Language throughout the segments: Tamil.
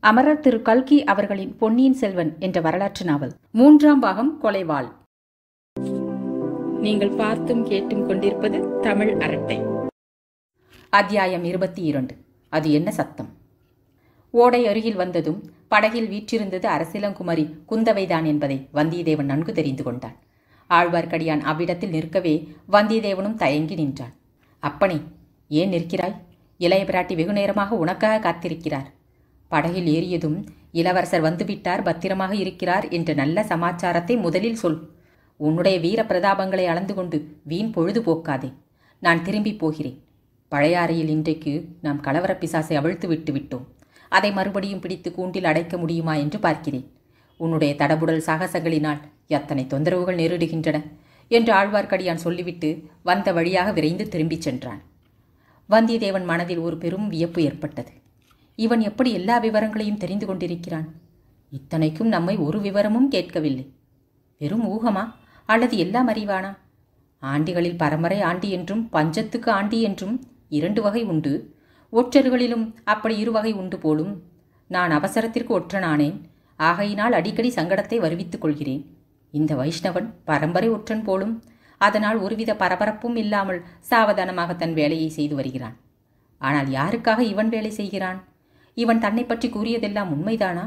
அமரர் திரு கல்கி அவர்களின் பொன்னியின் செல்வன் என்ற வரலாற்று நாவல் மூன்றாம் பாகம் கொலைவாள் நீங்கள் பார்த்தும் கேட்டும் கொண்டிருப்பது தமிழ் அரட்டை அத்தியாயம் இருபத்தி இரண்டு அது என்ன சத்தம் ஓடை அருகில் வந்ததும் படகில் வீற்றிருந்தது அரசிலங்குமரி குந்தவைதான் என்பதை வந்தியத்தேவன் நன்கு தெரிந்து கொண்டான் ஆழ்வார்க்கடியான் அவ்விடத்தில் நிற்கவே வந்தியத்தேவனும் தயங்கி நின்றான் அப்பனே ஏன் நிற்கிறாய் இளைய பிராட்டி வெகு நேரமாக உனக்காக காத்திருக்கிறார் படகில் ஏறியதும் இளவரசர் வந்துவிட்டார் பத்திரமாக இருக்கிறார் என்ற நல்ல சமாச்சாரத்தை முதலில் சொல் உன்னுடைய வீர பிரதாபங்களை அளந்து கொண்டு வீண் பொழுது போக்காதே நான் திரும்பி போகிறேன் பழையாறையில் இன்றைக்கு நாம் கலவர பிசாசை அவிழ்த்து விட்டு விட்டோம் அதை மறுபடியும் பிடித்து கூண்டில் அடைக்க முடியுமா என்று பார்க்கிறேன் உன்னுடைய தடபுடல் சாகசங்களினால் எத்தனை தொந்தரவுகள் நேரிடுகின்றன என்று ஆழ்வார்க்கடியான் சொல்லிவிட்டு வந்த வழியாக விரைந்து திரும்பிச் சென்றான் வந்தியத்தேவன் மனதில் ஒரு பெரும் வியப்பு ஏற்பட்டது இவன் எப்படி எல்லா விவரங்களையும் தெரிந்து கொண்டிருக்கிறான் இத்தனைக்கும் நம்மை ஒரு விவரமும் கேட்கவில்லை வெறும் ஊகமா அல்லது எல்லாம் அறிவானா ஆண்டிகளில் பரம்பரை ஆண்டி என்றும் பஞ்சத்துக்கு ஆண்டி என்றும் இரண்டு வகை உண்டு ஒற்றர்களிலும் அப்படி இரு வகை உண்டு போலும் நான் அவசரத்திற்கு ஒற்றனானேன் ஆகையினால் அடிக்கடி சங்கடத்தை வருவித்துக் கொள்கிறேன் இந்த வைஷ்ணவன் பரம்பரை ஒற்றன் போலும் அதனால் ஒருவித பரபரப்பும் இல்லாமல் சாவதானமாக தன் வேலையை செய்து வருகிறான் ஆனால் யாருக்காக இவன் வேலை செய்கிறான் இவன் தன்னை பற்றி கூறியதெல்லாம் உண்மைதானா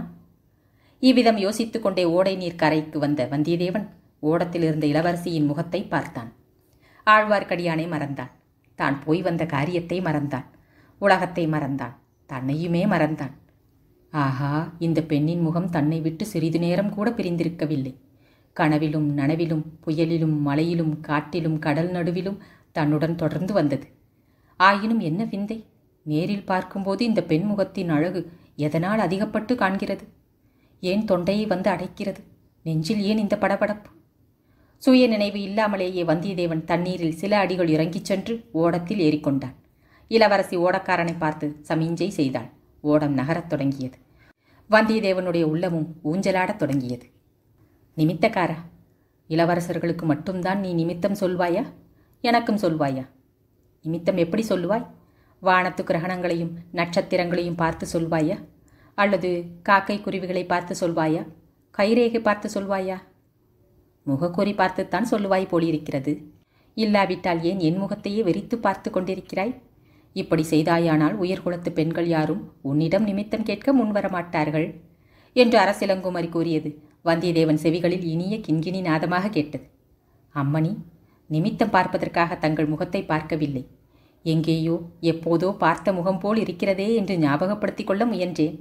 இவ்விதம் யோசித்துக் கொண்டே ஓடை நீர் கரைக்கு வந்த வந்தியத்தேவன் ஓடத்தில் இருந்த இளவரசியின் முகத்தை பார்த்தான் ஆழ்வார்க்கடியானை மறந்தான் தான் போய் வந்த காரியத்தை மறந்தான் உலகத்தை மறந்தான் தன்னையுமே மறந்தான் ஆஹா இந்த பெண்ணின் முகம் தன்னை விட்டு சிறிது நேரம் கூட பிரிந்திருக்கவில்லை கனவிலும் நனவிலும் புயலிலும் மலையிலும் காட்டிலும் கடல் நடுவிலும் தன்னுடன் தொடர்ந்து வந்தது ஆயினும் என்ன விந்தை நேரில் பார்க்கும்போது இந்த பெண் முகத்தின் அழகு எதனால் அதிகப்பட்டு காண்கிறது ஏன் தொண்டையை வந்து அடைக்கிறது நெஞ்சில் ஏன் இந்த படபடப்பு சுய நினைவு இல்லாமலேயே வந்தியத்தேவன் தண்ணீரில் சில அடிகள் இறங்கிச் சென்று ஓடத்தில் ஏறிக்கொண்டான் இளவரசி ஓடக்காரனை பார்த்து சமிஞ்சை செய்தாள் ஓடம் நகரத் தொடங்கியது வந்தியத்தேவனுடைய உள்ளமும் ஊஞ்சலாடத் தொடங்கியது நிமித்தக்காரா இளவரசர்களுக்கு மட்டும்தான் நீ நிமித்தம் சொல்வாயா எனக்கும் சொல்வாயா நிமித்தம் எப்படி சொல்லுவாய் வானத்து கிரகணங்களையும் நட்சத்திரங்களையும் பார்த்து சொல்வாயா அல்லது காக்கை குருவிகளை பார்த்து சொல்வாயா கைரேகை பார்த்து சொல்வாயா முகக்கொறி பார்த்துத்தான் சொல்லுவாய் போலிருக்கிறது இல்லாவிட்டால் ஏன் என் முகத்தையே வெறித்து பார்த்து கொண்டிருக்கிறாய் இப்படி செய்தாயானால் உயர்குலத்து பெண்கள் யாரும் உன்னிடம் நிமித்தம் கேட்க முன்வரமாட்டார்கள் என்று அரசிலங்குமரி கூறியது வந்தியத்தேவன் செவிகளில் இனிய கிண்கிணி நாதமாக கேட்டது அம்மணி நிமித்தம் பார்ப்பதற்காக தங்கள் முகத்தை பார்க்கவில்லை எங்கேயோ எப்போதோ பார்த்த முகம் போல் இருக்கிறதே என்று ஞாபகப்படுத்திக் கொள்ள முயன்றேன்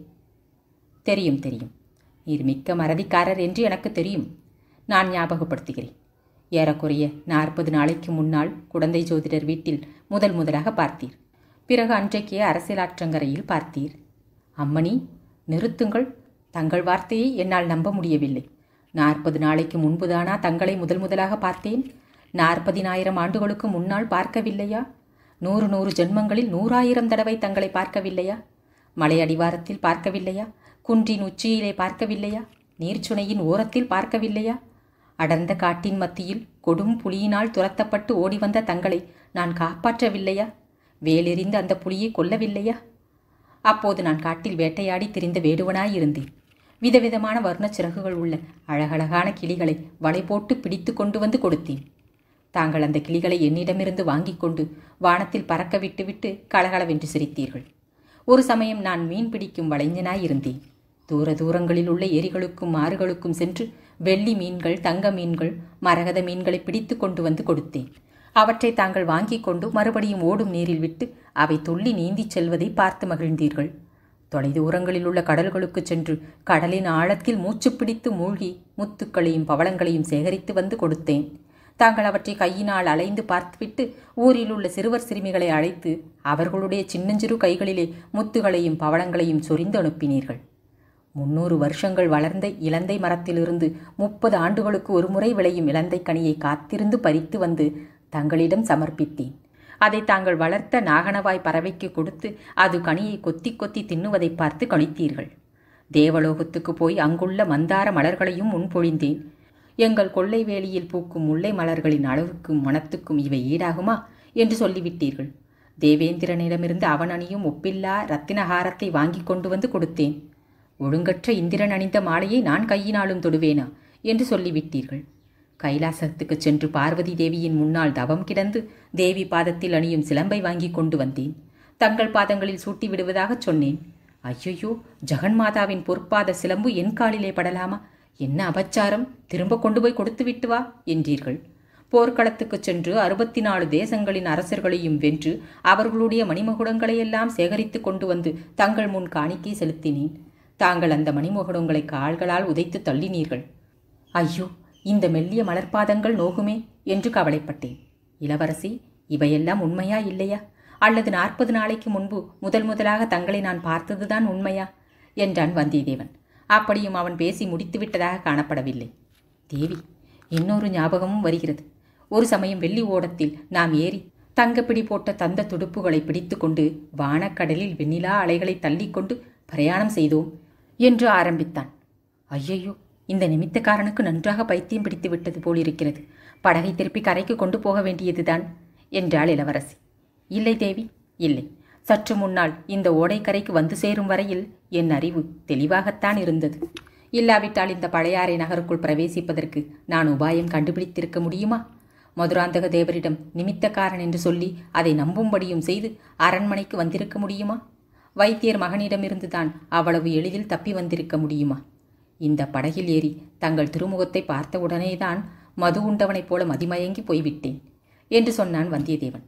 தெரியும் தெரியும் நீர் மிக்க மறதிக்காரர் என்று எனக்கு தெரியும் நான் ஞாபகப்படுத்துகிறேன் ஏறக்குறைய நாற்பது நாளைக்கு முன்னால் குடந்தை ஜோதிடர் வீட்டில் முதல் முதலாக பார்த்தீர் பிறகு அன்றைக்கே அரசியலாற்றங்கரையில் பார்த்தீர் அம்மணி நிறுத்துங்கள் தங்கள் வார்த்தையை என்னால் நம்ப முடியவில்லை நாற்பது நாளைக்கு முன்புதானா தங்களை முதல் முதலாக பார்த்தேன் நாற்பதினாயிரம் ஆண்டுகளுக்கு முன்னால் பார்க்கவில்லையா நூறு நூறு ஜென்மங்களில் நூறாயிரம் தடவை தங்களை பார்க்கவில்லையா மலை அடிவாரத்தில் பார்க்கவில்லையா குன்றின் உச்சியிலே பார்க்கவில்லையா நீர்ச்சுனையின் ஓரத்தில் பார்க்கவில்லையா அடர்ந்த காட்டின் மத்தியில் கொடும் புலியினால் துரத்தப்பட்டு ஓடி வந்த தங்களை நான் காப்பாற்றவில்லையா வேலெறிந்து அந்த புலியை கொல்லவில்லையா அப்போது நான் காட்டில் வேட்டையாடி திரிந்த வேடுவனாயிருந்தேன் விதவிதமான வர்ணச் சிறகுகள் உள்ள அழகழகான கிளிகளை வலை போட்டு பிடித்து கொண்டு வந்து கொடுத்தேன் தாங்கள் அந்த கிளிகளை என்னிடமிருந்து வாங்கிக் கொண்டு வானத்தில் பறக்க விட்டுவிட்டு கலகலவென்று சிரித்தீர்கள் ஒரு சமயம் நான் மீன் பிடிக்கும் வளைஞனாயிருந்தேன் தூர தூரங்களில் உள்ள ஏரிகளுக்கும் ஆறுகளுக்கும் சென்று வெள்ளி மீன்கள் தங்க மீன்கள் மரகத மீன்களை பிடித்து கொண்டு வந்து கொடுத்தேன் அவற்றை தாங்கள் வாங்கிக் கொண்டு மறுபடியும் ஓடும் நீரில் விட்டு அவை துள்ளி நீந்திச் செல்வதை பார்த்து மகிழ்ந்தீர்கள் தொலைதூரங்களில் உள்ள கடல்களுக்கு சென்று கடலின் ஆழத்தில் மூச்சு பிடித்து மூழ்கி முத்துக்களையும் பவளங்களையும் சேகரித்து வந்து கொடுத்தேன் தாங்கள் அவற்றை கையினால் அலைந்து பார்த்துவிட்டு ஊரில் உள்ள சிறுவர் சிறுமிகளை அழைத்து அவர்களுடைய சின்னஞ்சிறு கைகளிலே முத்துகளையும் பவளங்களையும் சொரிந்து அனுப்பினீர்கள் முன்னூறு வருஷங்கள் வளர்ந்த இலந்தை மரத்திலிருந்து முப்பது ஆண்டுகளுக்கு ஒருமுறை விளையும் இலந்தை கனியை காத்திருந்து பறித்து வந்து தங்களிடம் சமர்ப்பித்தேன் அதை தாங்கள் வளர்த்த நாகனவாய் பறவைக்கு கொடுத்து அது கனியை கொத்தி கொத்தி தின்னுவதை பார்த்து கழித்தீர்கள் தேவலோகத்துக்கு போய் அங்குள்ள மந்தார மலர்களையும் முன்பொழிந்தேன் எங்கள் கொள்ளை வேலியில் பூக்கும் முல்லை மலர்களின் அளவுக்கும் மனத்துக்கும் இவை ஈடாகுமா என்று சொல்லிவிட்டீர்கள் தேவேந்திரனிடமிருந்து அவன் அணியும் ஒப்பில்லா ரத்தினஹாரத்தை வாங்கி கொண்டு வந்து கொடுத்தேன் ஒழுங்கற்ற இந்திரன் அணிந்த மாலையை நான் கையினாலும் தொடுவேனா என்று சொல்லிவிட்டீர்கள் கைலாசத்துக்குச் சென்று பார்வதி தேவியின் முன்னால் தவம் கிடந்து தேவி பாதத்தில் அணியும் சிலம்பை வாங்கி கொண்டு வந்தேன் தங்கள் பாதங்களில் சூட்டி விடுவதாகச் சொன்னேன் ஐயையோ ஜெகன்மாதாவின் பொற்பாத சிலம்பு என் காலிலே படலாமா என்ன அபச்சாரம் திரும்ப கொண்டு போய் கொடுத்து விட்டு வா என்றீர்கள் போர்க்களத்துக்குச் சென்று அறுபத்தி நாலு தேசங்களின் அரசர்களையும் வென்று அவர்களுடைய மணிமகுடங்களையெல்லாம் சேகரித்து கொண்டு வந்து தங்கள் முன் காணிக்கை செலுத்தினேன் தாங்கள் அந்த மணிமகுடங்களை கால்களால் உதைத்து தள்ளினீர்கள் ஐயோ இந்த மெல்லிய மலர்பாதங்கள் நோகுமே என்று கவலைப்பட்டேன் இளவரசி இவையெல்லாம் உண்மையா இல்லையா அல்லது நாற்பது நாளைக்கு முன்பு முதல் முதலாக தங்களை நான் பார்த்ததுதான் உண்மையா என்றான் வந்தியத்தேவன் அப்படியும் அவன் பேசி முடித்து விட்டதாக காணப்படவில்லை தேவி இன்னொரு ஞாபகமும் வருகிறது ஒரு சமயம் வெள்ளி ஓடத்தில் நாம் ஏறி தங்கப்பிடி போட்ட தந்த துடுப்புகளை பிடித்துக்கொண்டு வானக்கடலில் வெண்ணிலா அலைகளை தள்ளிக்கொண்டு பிரயாணம் செய்தோம் என்று ஆரம்பித்தான் ஐயையோ இந்த நிமித்தக்காரனுக்கு நன்றாக பைத்தியம் பிடித்து விட்டது போலிருக்கிறது படகை திருப்பி கரைக்கு கொண்டு போக வேண்டியதுதான் என்றாள் இளவரசி இல்லை தேவி இல்லை சற்று முன்னால் இந்த ஓடைக்கரைக்கு வந்து சேரும் வரையில் என் அறிவு தெளிவாகத்தான் இருந்தது இல்லாவிட்டால் இந்த பழையாறை நகருக்குள் பிரவேசிப்பதற்கு நான் உபாயம் கண்டுபிடித்திருக்க முடியுமா மதுராந்தக தேவரிடம் நிமித்தக்காரன் என்று சொல்லி அதை நம்பும்படியும் செய்து அரண்மனைக்கு வந்திருக்க முடியுமா வைத்தியர் மகனிடமிருந்துதான் அவ்வளவு எளிதில் தப்பி வந்திருக்க முடியுமா இந்த படகில் ஏறி தங்கள் திருமுகத்தை பார்த்தவுடனேதான் மது உண்டவனைப் போல மதிமயங்கி போய்விட்டேன் என்று சொன்னான் வந்தியத்தேவன்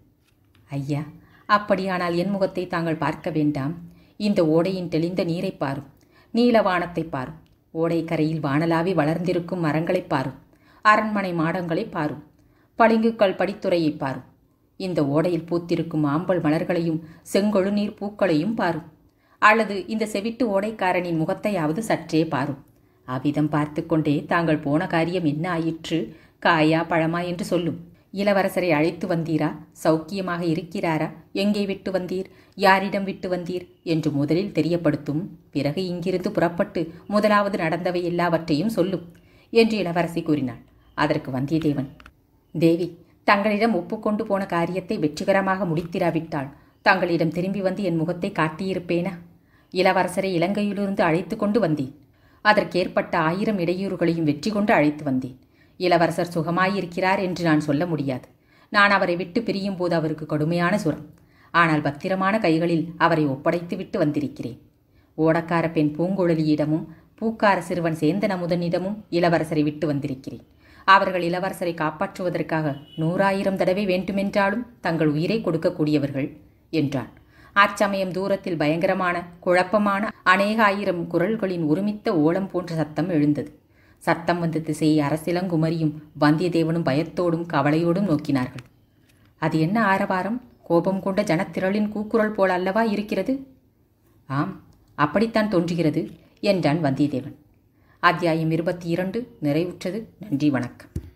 ஐயா அப்படியானால் என் முகத்தை தாங்கள் பார்க்க வேண்டாம் இந்த ஓடையின் தெளிந்த நீரை பாரும் நீலவானத்தை பாரும் ஓடைக்கரையில் வானலாவி வளர்ந்திருக்கும் மரங்களைப் பாரும் அரண்மனை மாடங்களை பாரும் பளிங்குக்கல் படித்துறையை பாரும் இந்த ஓடையில் பூத்திருக்கும் ஆம்பல் மலர்களையும் செங்கொழுநீர் பூக்களையும் பாரும் அல்லது இந்த செவிட்டு ஓடைக்காரனின் முகத்தையாவது சற்றே பாரும் அவ்விதம் பார்த்து கொண்டே தாங்கள் போன காரியம் என்ன ஆயிற்று காயா பழமா என்று சொல்லும் இளவரசரை அழைத்து வந்தீரா சௌக்கியமாக இருக்கிறாரா எங்கே விட்டு வந்தீர் யாரிடம் விட்டு வந்தீர் என்று முதலில் தெரியப்படுத்தும் பிறகு இங்கிருந்து புறப்பட்டு முதலாவது நடந்தவை எல்லாவற்றையும் சொல்லும் என்று இளவரசி கூறினாள் அதற்கு வந்தியத்தேவன் தேவி தங்களிடம் ஒப்புக்கொண்டு போன காரியத்தை வெற்றிகரமாக முடித்திராவிட்டால் தங்களிடம் திரும்பி வந்து என் முகத்தை காட்டியிருப்பேனா இளவரசரை இலங்கையிலிருந்து அழைத்து கொண்டு வந்தேன் அதற்கேற்பட்ட ஆயிரம் இடையூறுகளையும் வெற்றி கொண்டு அழைத்து வந்தேன் இளவரசர் சுகமாயிருக்கிறார் என்று நான் சொல்ல முடியாது நான் அவரை விட்டு பிரியும் போது அவருக்கு கடுமையான சுரம் ஆனால் பத்திரமான கைகளில் அவரை ஒப்படைத்து விட்டு வந்திருக்கிறேன் ஓடக்கார பெண் பூங்குழலியிடமும் பூக்கார சிறுவன் சேந்தன் அமுதனிடமும் இளவரசரை விட்டு வந்திருக்கிறேன் அவர்கள் இளவரசரை காப்பாற்றுவதற்காக நூறாயிரம் தடவை வேண்டுமென்றாலும் தங்கள் உயிரை கொடுக்கக்கூடியவர்கள் என்றான் அச்சமயம் தூரத்தில் பயங்கரமான குழப்பமான அநேக ஆயிரம் குரல்களின் ஒருமித்த ஓலம் போன்ற சத்தம் எழுந்தது சத்தம் வந்த திசையை அரசிலங்குமரியும் வந்தியத்தேவனும் பயத்தோடும் கவலையோடும் நோக்கினார்கள் அது என்ன ஆரவாரம் கோபம் கொண்ட ஜனத்திரளின் கூக்குரல் போல அல்லவா இருக்கிறது ஆம் அப்படித்தான் தோன்றுகிறது என்றான் வந்தியத்தேவன் அத்தியாயம் இருபத்தி இரண்டு நிறைவுற்றது நன்றி வணக்கம்